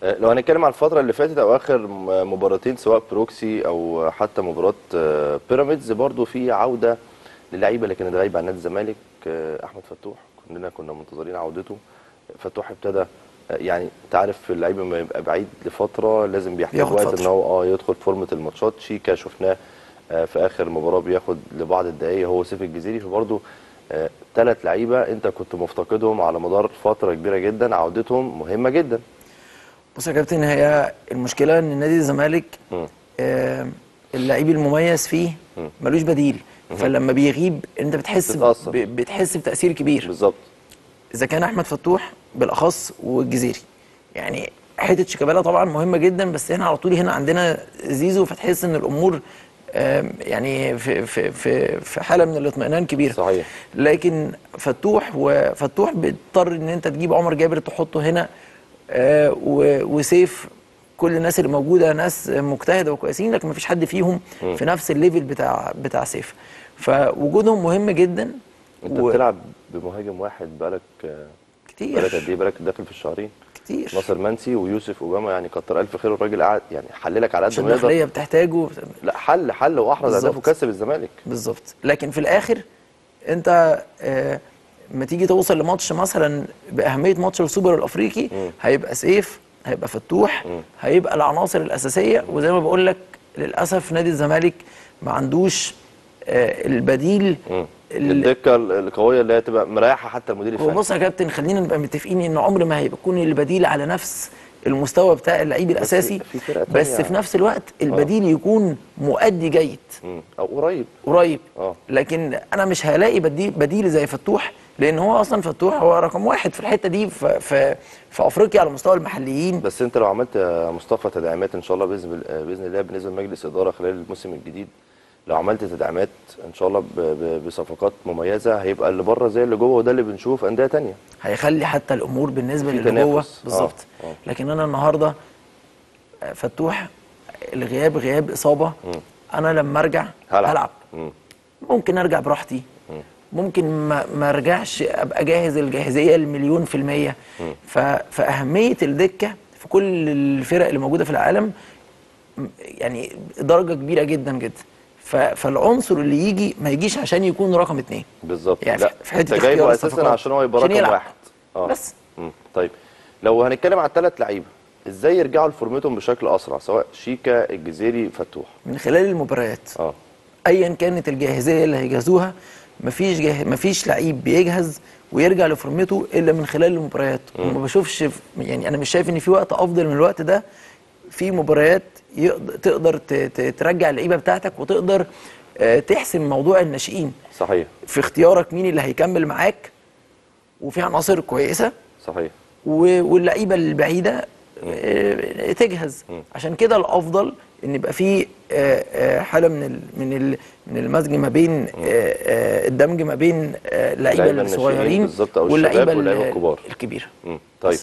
آه، لو هنتكلم على الفترة اللي فاتت أو آخر م- مباراتين سواء بروكسي أو حتى مباراة آه، بيراميدز برضو في عودة للعيبة اللي كانت غايبة عن نادي الزمالك آه، أحمد فتوح كلنا كنا منتظرين عودته فتوح ابتدى آه، يعني أنت عارف اللعيب لما يبقى بعيد لفترة لازم بيحتاج بياخد وقت فترة. إن هو اه يدخل فورمة الماتشات شيكا شفناه آه، في آخر مباراة بياخد لبعض الدقايق هو سيف الجزيري فبرضه ثلاث لعيبة أنت كنت مفتقدهم على مدار فترة كبيرة جدا عودتهم مهمة جدا بص يا كابتن هي المشكله ان نادي الزمالك مم. آه اللعيب المميز فيه مم. ملوش بديل فلما بيغيب انت بتحس بتتأثر. ب- بتحس بتاثير كبير بالظبط اذا كان احمد فتوح بالاخص والجزيري يعني حته شيكابالا طبعا مهمه جدا بس هنا على طول هنا عندنا زيزو فتحس ان الامور آم، يعني في في في في حاله من الاطمئنان كبيره صحيح. لكن فتوح وفتوح بيضطر ان انت تجيب عمر جابر تحطه هنا آه، و- وسيف كل الناس اللي موجوده ناس مجتهده وكويسين لكن ما فيش حد فيهم في نفس الليفل بتاع بتاع سيف فوجودهم مهم جدا انت و- بتلعب بمهاجم واحد بقالك آه، كتير بقالك قد ايه بقالك داخل في الشهرين كتير ناصر منسي ويوسف اوباما يعني كتر الف خير الراجل قاعد يعني حللك على قد عشان ما يقدر الداخليه بتحتاجه لا حل حل واحرز اهداف بالظبط. وكسب الزمالك بالظبط لكن في الاخر انت آه، لما تيجي توصل لماتش مثلا باهميه ماتش السوبر الافريقي هيبقى سيف هيبقى فتوح هيبقى العناصر الاساسيه وزي ما بقول لك للاسف نادي الزمالك ما عندوش آه، البديل مم. ال- الدكه القويه اللي هي تبقى مريحه حتى المدير هو الفني بص يا كابتن خلينا نبقى متفقين ان عمر ما هيكون البديل على نفس المستوى بتاع اللعيب الاساسي في فرقة بس تانية. في نفس الوقت البديل يكون مؤدي جيد مم. او قريب قريب اه. لكن انا مش هلاقي بديل, بديل زي فتوح لان هو اصلا فتوح هو رقم واحد في الحته دي في في, في افريقيا على مستوى المحليين بس انت لو عملت يا مصطفى تدعيمات ان شاء الله باذن باذن الله بالنسبه لمجلس اداره خلال الموسم الجديد لو عملت تدعيمات ان شاء الله ب- ب- بصفقات مميزه هيبقى اللي بره زي اللي جوه وده اللي بنشوفه في انديه تانية هيخلي حتى الامور بالنسبه في للي جوه تنافس. بالظبط اه، اه. لكن انا النهارده آه، فتوح الغياب غياب اصابه انا لما ارجع هلعب. هلعب مم. ممكن ارجع براحتي ممكن ما, ما ارجعش ابقى جاهز الجاهزيه المليون في الميه ف... فاهميه الدكه في كل الفرق اللي موجوده في العالم م- يعني درجه كبيره جدا جدا ف... فالعنصر اللي يجي ما يجيش عشان يكون رقم اتنين بالظبط يعني لا في حتة انت اختيار جايبه اساسا الصفقات. عشان هو يبقى عشان رقم يلعب. واحد اه بس. مم. طيب لو هنتكلم على الثلاث لعيبه ازاي يرجعوا لفورمتهم بشكل اسرع سواء شيكا الجزيري فتوح من خلال المباريات اه ايا كانت الجاهزيه اللي هيجهزوها مفيش جاه... مفيش لعيب بيجهز ويرجع لفورمته الا من خلال المباريات وما بشوفش في... يعني انا مش شايف ان في وقت افضل من الوقت ده في مباريات يقد... تقدر ت... ت... ترجع اللعيبه بتاعتك وتقدر آه، تحسم موضوع الناشئين صحيح في اختيارك مين اللي هيكمل معاك وفي عناصر كويسه صحيح و- واللعيبه البعيده آه، تجهز عشان كده الافضل ان يبقى في آه، آه، حاله من ال من ال من المزج ما بين آه، آه، الدمج ما بين آه، اللعيبه اللعيبة الناشئين الصغيرين بالظبط أو واللعيبه الشباب واللعيبة ال- الكبار. الكبيره مم. طيب